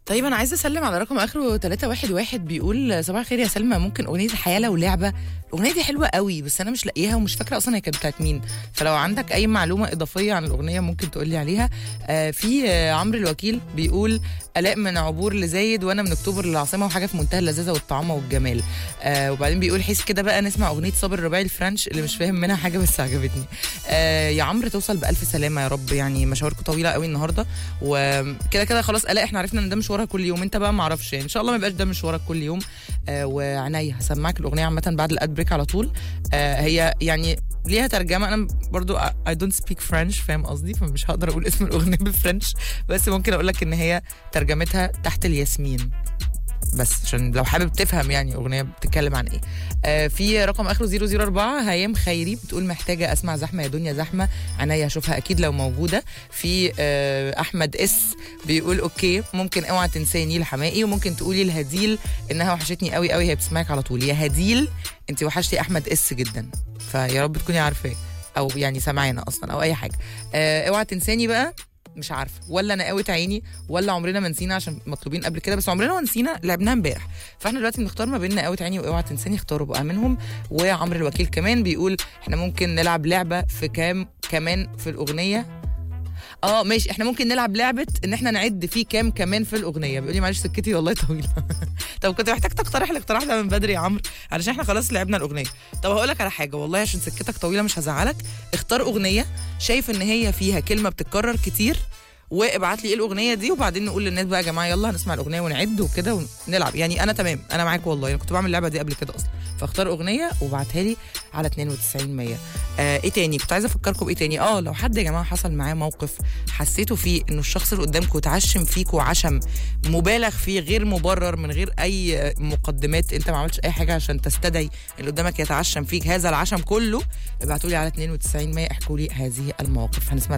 طيب انا عايزه اسلم على رقم اخره 311 بيقول صباح الخير يا سلمى ممكن اغنيه الحياه لو لعبه الاغنيه دي حلوه قوي بس انا مش لاقيها ومش فاكره اصلا هي كانت بتاعت مين فلو عندك اي معلومه اضافيه عن الاغنيه ممكن تقول لي عليها آه في آه عمرو الوكيل بيقول الاء من عبور لزايد وانا من اكتوبر للعاصمه وحاجه في منتهى اللذاذه والطعامه والجمال آه وبعدين بيقول حس كده بقى نسمع اغنيه صابر الرباعي الفرنش اللي مش فاهم منها حاجه بس عجبتني آه يا عمرو توصل بالف سلامه يا رب يعني مشاوركم طويله قوي النهارده وكده كده خلاص الاء احنا عرفنا ان ده مشوارها كل يوم انت بقى ما اعرفش يعني ان شاء الله ما يبقاش ده مشوارك كل يوم آه وعنيا هسمعك الاغنيه عامه بعد الاد بريك على طول آه هي يعني ليها ترجمه انا برضو I don't speak French فاهم قصدي فمش هقدر اقول اسم الاغنيه بالفرنش بس ممكن اقول لك ان هي ترجمتها تحت الياسمين بس عشان لو حابب تفهم يعني اغنيه بتتكلم عن ايه آه في رقم اخره 004 هيام خيري بتقول محتاجه اسمع زحمه يا دنيا زحمه عينيا اشوفها اكيد لو موجوده في آه احمد اس بيقول اوكي ممكن اوعى تنساني لحمائي وممكن تقولي لهديل انها وحشتني قوي قوي هي بتسمعك على طول يا هديل انت وحشتي احمد اس جدا فيا رب تكوني عارفاه او يعني سامعانا اصلا او اي حاجه آه اوعى تنساني بقى مش عارفه ولا نقاوة عيني ولا عمرنا ما نسينا عشان مطلوبين قبل كده بس عمرنا ما نسينا لعبناها امبارح فاحنا دلوقتي بنختار ما بين نقاوة عيني واوعى تنساني اختاروا بقى منهم وعمرو الوكيل كمان بيقول احنا ممكن نلعب لعبه في كام كمان في الاغنيه اه ماشي احنا ممكن نلعب لعبه ان احنا نعد في كام كمان في الاغنيه بيقول لي معلش سكتي والله طويله طب كنت محتاج تقترح الاقتراح ده من بدري يا عمرو علشان احنا خلاص لعبنا الاغنيه طب هقول لك على حاجه والله عشان سكتك طويله مش هزعلك اختار اغنيه شايف ان هي فيها كلمه بتتكرر كتير وابعت لي ايه الاغنيه دي وبعدين نقول للناس بقى يا جماعه يلا هنسمع الاغنيه ونعد وكده ونلعب يعني انا تمام انا معاك والله انا كنت بعمل اللعبه دي قبل كده اصلا فاختار اغنيه وابعتها لي على 92 100 آه ايه تاني كنت عايزه افكركم بايه تاني اه لو حد يا جماعه حصل معاه موقف حسيتوا فيه انه الشخص اللي قدامكم اتعشم فيكوا عشم مبالغ فيه غير مبرر من غير اي مقدمات انت ما عملتش اي حاجه عشان تستدعي اللي قدامك يتعشم فيك هذا العشم كله ابعتوا لي على 92 100 احكوا لي هذه المواقف هنسمع